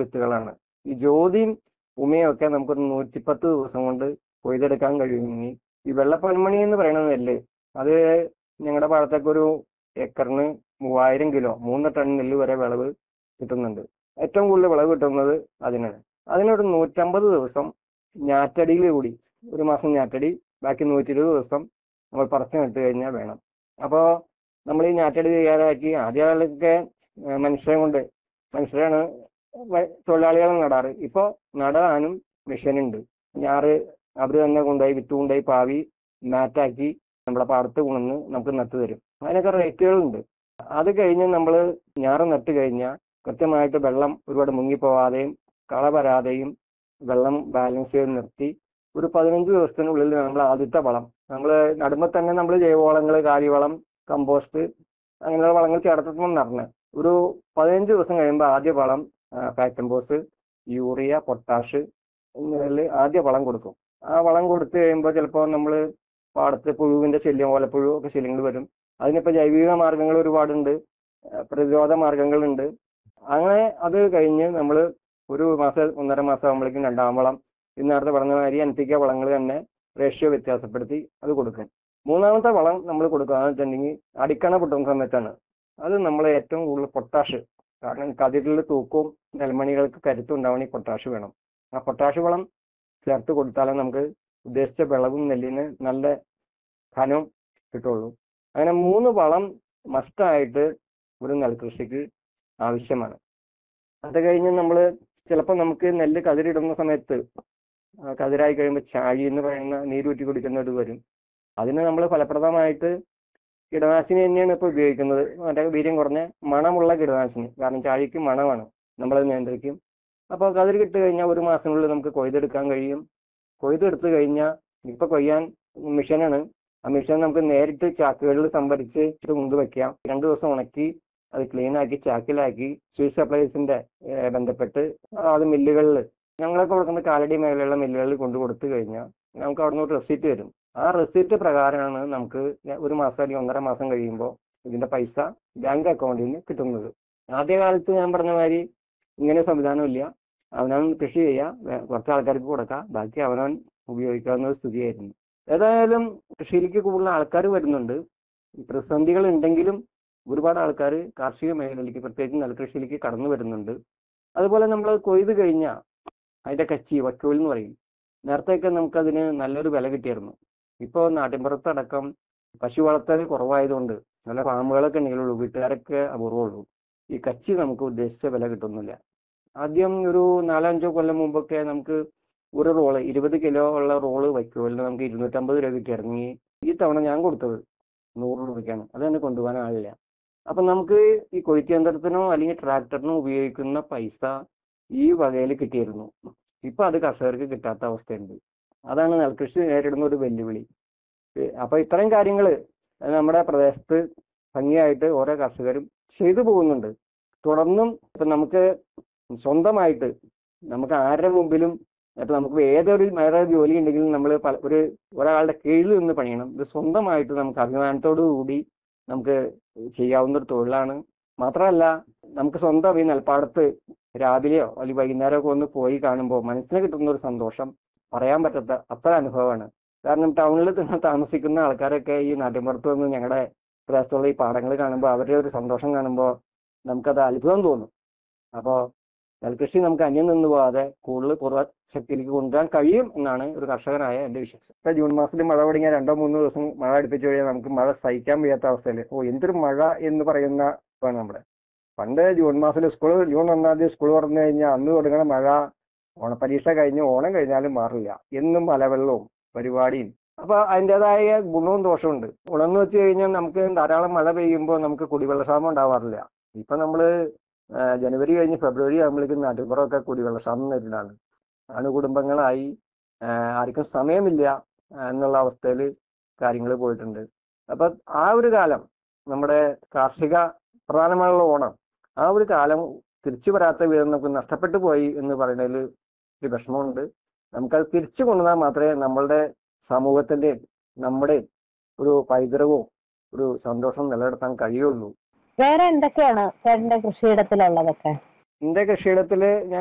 വിത്തുകളാണ് ഈ ജ്യോതിയും ഉമയും ഒക്കെ നമുക്കൊരു നൂറ്റിപ്പത്ത് ദിവസം കൊണ്ട് കൊയ്തെടുക്കാൻ കഴിയുമെങ്കിൽ ഈ വെള്ളപ്പൊന്മണി എന്ന് പറയുന്ന നെല്ല് അത് ഞങ്ങളുടെ ഭാഗത്തൊക്കെ ഒരു ഏക്കറിന് മൂവായിരം കിലോ മൂന്ന് ടൺ നെല്ല് വരെ വിളവ് കിട്ടുന്നുണ്ട് ഏറ്റവും കൂടുതൽ വിളവ് കിട്ടുന്നത് അതിനാണ് അതിനൊരു നൂറ്റമ്പത് ദിവസം ഞാറ്റടിയിൽ കൂടി ഒരു മാസം ഞാറ്റടി ബാക്കി നൂറ്റി ഇരുപത് ദിവസം നമ്മൾ പറിച്ചു നട്ട് കഴിഞ്ഞാൽ വേണം അപ്പോൾ നമ്മൾ ഈ ഞാറ്റടി തയ്യാറാക്കി ആദ്യകാലത്തൊക്കെ ഏഹ് മനുഷ്യരെ കൊണ്ട് മനുഷ്യരാണ് വ- തൊഴിലാളികളെ നടാറ് ഇപ്പോൾ നടാനും മെഷീനുണ്ട് ഞാറ് അവർ തന്നെ കൊണ്ടുപോയി വിത്ത് കൊണ്ടുപോയി പാവി മാറ്റാക്കി നമ്മളെ പാടത്ത് കൊണ്ടുവന്ന് നമുക്ക് നട്ട് തരും അതിനൊക്കെ റേറ്റുകളുണ്ട് അത് കഴിഞ്ഞ് നമ്മൾ ഞാറ് നട്ട് കഴിഞ്ഞാൽ കൃത്യമായിട്ട് വെള്ളം ഒരുപാട് മുങ്ങിപ്പോവാതെയും കള വരാതെയും വെള്ളം ബാലൻസ് ചെയ്ത് നിർത്തി ഒരു പതിനഞ്ച് ദിവസത്തിനുള്ളിൽ നമ്മൾ ആദ്യത്തെ വളം നമ്മൾ നടുമ്പോൾ തന്നെ നമ്മൾ ജൈവവളങ്ങൾ കാലിവളം കമ്പോസ്റ്റ് അങ്ങനെയുള്ള വളങ്ങൾ ചേർത്തിട്ടും നടണം ഒരു പതിനഞ്ച് ദിവസം കഴിയുമ്പോൾ ആദ്യ വളം പാക്കംബോസ് യൂറിയ പൊട്ടാഷ് എന്നിവയിൽ ആദ്യ വളം കൊടുക്കും ആ വളം കൊടുത്തു കഴിയുമ്പോൾ ചിലപ്പോൾ നമ്മൾ പാടത്ത് പുഴുവിന്റെ ശല്യം ഓലപ്പുഴു ഒക്കെ ശല്യങ്ങൾ വരും അതിനിപ്പോൾ ജൈവിക മാർഗങ്ങൾ ഒരുപാടുണ്ട് ആ, പ്രതിരോധ മാർഗങ്ങളുണ്ട് അങ്ങനെ അത് കഴിഞ്ഞ് നമ്മൾ ഒരു മാസം ഒന്നര മാസം ആകുമ്പോഴേക്കും രണ്ടാം വളം ഈ നേരത്തെ പറഞ്ഞ മാതിരി എൻ പി കെ വളങ്ങൾ തന്നെ റേഷ്യോ വ്യത്യാസപ്പെടുത്തി അത് കൊടുക്കും മൂന്നാമത്തെ വളം നമ്മൾ കൊടുക്കുക വെച്ചിട്ടുണ്ടെങ്കിൽ അടിക്കണ പൊട്ടുന്ന സമയത്താണ് അത് നമ്മൾ ഏറ്റവും കൂടുതൽ പൊട്ടാഷ് കാരണം കതിരിൽ തൂക്കവും നെൽമണികൾക്ക് കരുത്തും ഉണ്ടാവണ പൊട്ടാഷ് വേണം ആ പൊട്ടാഷ് വളം ചേർത്ത് കൊടുത്താലേ നമുക്ക് ഉദ്ദേശിച്ച വിളവും നെല്ലിന് നല്ല ഘനവും കിട്ടുള്ളൂ അങ്ങനെ മൂന്ന് വളം മസ്റ്റായിട്ട് ഒരു നെൽകൃഷിക്ക് ആവശ്യമാണ് അത് കഴിഞ്ഞ് നമ്മൾ ചിലപ്പോൾ നമുക്ക് നെല്ല് കതിരിടുന്ന സമയത്ത് ആ കതിരായി കഴിയുമ്പോൾ ചാഴി എന്ന് പറയുന്ന നീരൂറ്റി കുടിക്കുന്ന ഇത് വരും അതിന് നമ്മൾ ഫലപ്രദമായിട്ട് കീടനാശിനി തന്നെയാണ് ഇപ്പോൾ ഉപയോഗിക്കുന്നത് മറ്റേ വീര്യം കുറഞ്ഞ മണമുള്ള കീടനാശിനി കാരണം ചാഴിക്ക് മണമാണ് നമ്മളത് നിയന്ത്രിക്കും അപ്പോൾ കതിര് കിട്ട് കഴിഞ്ഞാൽ ഒരു മാസത്തിനുള്ളിൽ നമുക്ക് കൊയ്തെടുക്കാൻ കഴിയും കൊയ്തെടുത്ത് കഴിഞ്ഞാൽ ഇപ്പൊ കൊയ്യാൻ മിഷനാണ് ആ മിഷൻ നമുക്ക് നേരിട്ട് ചാക്കുകളിൽ സംഭരിച്ച് കൊണ്ട് വെക്കാം രണ്ടു ദിവസം ഉണക്കി അത് ക്ലീൻ ആക്കി ചാക്കിലാക്കി സ്വീറ്റ് സപ്ലൈസിന്റെ ഏഹ്, ബന്ധപ്പെട്ട് അത് മില്ലുകളിൽ ഞങ്ങളൊക്കെ കൊടുക്കുന്ന കാലടി മേഖലയുള്ള മില്ലുകളിൽ കൊണ്ടു കൊടുത്തു കഴിഞ്ഞാൽ നമുക്ക് അവിടെ നിന്ന് റെസിപ്റ്റ് വരും ആ റെസിപ്റ്റ് പ്രകാരമാണ് നമുക്ക് ഒരു മാസം അല്ലെങ്കിൽ ഒന്നര മാസം കഴിയുമ്പോൾ ഇതിന്റെ പൈസ ബാങ്ക് അക്കൗണ്ടിൽ നിന്ന് കിട്ടുന്നത് ആദ്യകാലത്ത് ഞാൻ പറഞ്ഞ മാതിരി ഇങ്ങനെ സംവിധാനമില്ല അവനവൻ കൃഷി ചെയ്യുക വേ- കുറച്ച് ആൾക്കാർക്ക് കൊടുക്കുക ബാക്കി അവനവൻ ഉപയോഗിക്കാവുന്ന ഒരു സ്ഥിതിയായിരുന്നു ഏതായാലും കൃഷിയിലേക്ക് കൂടുതൽ ആൾക്കാർ വരുന്നുണ്ട് ഈ പ്രതിസന്ധികൾ ഉണ്ടെങ്കിലും ഒരുപാട് ആൾക്കാർ കാർഷിക മേഖലയിലേക്ക് പ്രത്യേകിച്ച് നെൽകൃഷിയിലേക്ക് കടന്നു വരുന്നുണ്ട് അതുപോലെ നമ്മൾ കൊയ്ത് കഴിഞ്ഞാൽ അതിന്റെ കച്ചി വക്കോൽ എന്ന് പറയും നേരത്തെയൊക്കെ നമുക്കതിന് നല്ലൊരു വില കിട്ടിയിരുന്നു ഇപ്പോൾ നാട്ടിൻപുറത്തടക്കം പശു വളർത്തൽ കുറവായതുകൊണ്ട് നല്ല ഫാമുകളൊക്കെ ഉണ്ടെങ്കിലുള്ളൂ വീട്ടുകാരൊക്കെ അപൂർവമുള്ളൂ ഈ കച്ചി നമുക്ക് ഉദ്ദേശിച്ച വില കിട്ടുന്നില്ല ആദ്യം ഒരു നാലഞ്ചോ കൊല്ലം മുമ്പൊക്കെ നമുക്ക് ഒരു റോള് ഇരുപത് കിലോ ഉള്ള റോള് വയ്ക്കുമല്ലോ നമുക്ക് ഇരുന്നൂറ്റമ്പത് രൂപ കിട്ടിയിറങ്ങി ഈ തവണ ഞാൻ കൊടുത്തത് നൂറ് രൂപയ്ക്കാണ് അത് തന്നെ കൊണ്ടുപോകാൻ ആളില്ല അപ്പൊ നമുക്ക് ഈ കൊയ്ത്ത് യന്ത്രത്തിനോ അല്ലെങ്കിൽ ട്രാക്ടറിനോ ഉപയോഗിക്കുന്ന പൈസ ഈ വകയിൽ കിട്ടിയിരുന്നു ഇപ്പൊ അത് കർഷകർക്ക് കിട്ടാത്ത അവസ്ഥയുണ്ട് അതാണ് നെൽകൃഷി നേരിടുന്ന ഒരു വെല്ലുവിളി ഏ, അപ്പൊ ഇത്രയും കാര്യങ്ങൾ നമ്മുടെ പ്രദേശത്ത് ഭംഗിയായിട്ട് ഓരോ കർഷകരും ചെയ്തു പോകുന്നുണ്ട് തുടർന്നും ഇപ്പൊ നമുക്ക് സ്വന്തമായിട്ട് നമുക്ക് ആരുടെ മുമ്പിലും ഇപ്പൊ നമുക്ക് ഏതൊരു വേറെ ജോലി ഉണ്ടെങ്കിലും നമ്മൾ ഒരു ഒരാളുടെ കീഴിൽ നിന്ന് പണിയണം ഇത് സ്വന്തമായിട്ട് നമുക്ക് അഭിമാനത്തോടു കൂടി നമുക്ക് ചെയ്യാവുന്ന ഒരു തൊഴിലാണ് മാത്രമല്ല നമുക്ക് സ്വന്തം ഈ നെൽപ്പാടത്ത് രാവിലെയോ അല്ലെങ്കിൽ വൈകുന്നേരമോ ഒക്കെ ഒന്ന് പോയി കാണുമ്പോൾ മനസ്സിന് കിട്ടുന്ന ഒരു സന്തോഷം പറയാൻ പറ്റാത്ത അത്ര അനുഭവമാണ് കാരണം ടൗണിൽ തന്നെ താമസിക്കുന്ന ആൾക്കാരൊക്കെ ഈ നാട്ടിൻപുറത്ത് വന്ന് ഞങ്ങളുടെ പ്രദേശത്തുള്ള ഈ പാടങ്ങൾ കാണുമ്പോൾ അവരുടെ ഒരു സന്തോഷം കാണുമ്പോൾ നമുക്കത് അത്ഭുതം തോന്നും അപ്പോൾ നെൽകൃഷി നമുക്ക് അന്യം നിന്ന് പോകാതെ കൂടുതൽ പൂർവ്വ ശക്തിയിലേക്ക് കൊണ്ടുവരാൻ കഴിയും എന്നാണ് ഒരു കർഷകനായ എന്റെ വിശ്വാസം ഇപ്പൊ ജൂൺ മാസത്തിൽ മഴ തുടങ്ങിയ രണ്ടോ മൂന്നോ ദിവസം മഴ അടുപ്പിച്ച് കഴിഞ്ഞാൽ നമുക്ക് മഴ സഹിക്കാൻ വയ്യാത്ത അവസ്ഥയിൽ ഓ എന്തൊരു മഴ എന്ന് പറയുന്ന ഇതാണ് നമ്മുടെ പണ്ട് ജൂൺ മാസത്തിൽ സ്കൂൾ ജൂൺ ഒന്നാം തീയതി സ്കൂൾ തുറന്നു കഴിഞ്ഞാൽ അന്ന് തുടങ്ങുന്ന മഴ ഓണപരീക്ഷ കഴിഞ്ഞ് ഓണം കഴിഞ്ഞാലും മാറില്ല എന്നും മലവെള്ളവും പരിപാടിയും അപ്പൊ അതിൻ്റെതായ ഗുണവും ദോഷവും ഉണർന്നു വെച്ച് കഴിഞ്ഞാൽ നമുക്ക് ധാരാളം മഴ പെയ്യുമ്പോൾ നമുക്ക് കുടിവെള്ളക്ഷാമം ഉണ്ടാവാറില്ല ഇപ്പൊ നമ്മള് ആ, ജനുവരി കഴിഞ്ഞ് ഫെബ്രുവരി ആകുമ്പോഴേക്കും നാട്ടിൻപുറമൊക്കെ കുടിവെള്ളക്ഷാമം നേരിടാണ് അണുകുടുംബങ്ങളായി ആ, ആർക്കും സമയമില്ല ആ, എന്നുള്ള അവസ്ഥയിൽ കാര്യങ്ങൾ പോയിട്ടുണ്ട് അപ്പൊ ആ ഒരു കാലം നമ്മുടെ കാർഷിക പ്രധാനമായുള്ള ഓണം ആ ഒരു കാലം തിരിച്ചു വരാത്ത വിധം നമുക്ക് നഷ്ടപ്പെട്ടു പോയി എന്ന് പറയുന്നതിൽ ഒരു വിഷമമുണ്ട് നമുക്കത് തിരിച്ചു കൊണ്ടുവന്നാൽ മാത്രമേ നമ്മളുടെ സമൂഹത്തിന്റെ നമ്മുടെ ഒരു പൈതൃകവും ഒരു സന്തോഷം നിലനിർത്താൻ കഴിയുള്ളൂ വേറെ എന്തൊക്കെയാണ് ചേട്ടന്റെ കൃഷിയിടത്തിലുള്ളതൊക്കെ എന്റെ കൃഷിയിടത്തില് ഞാൻ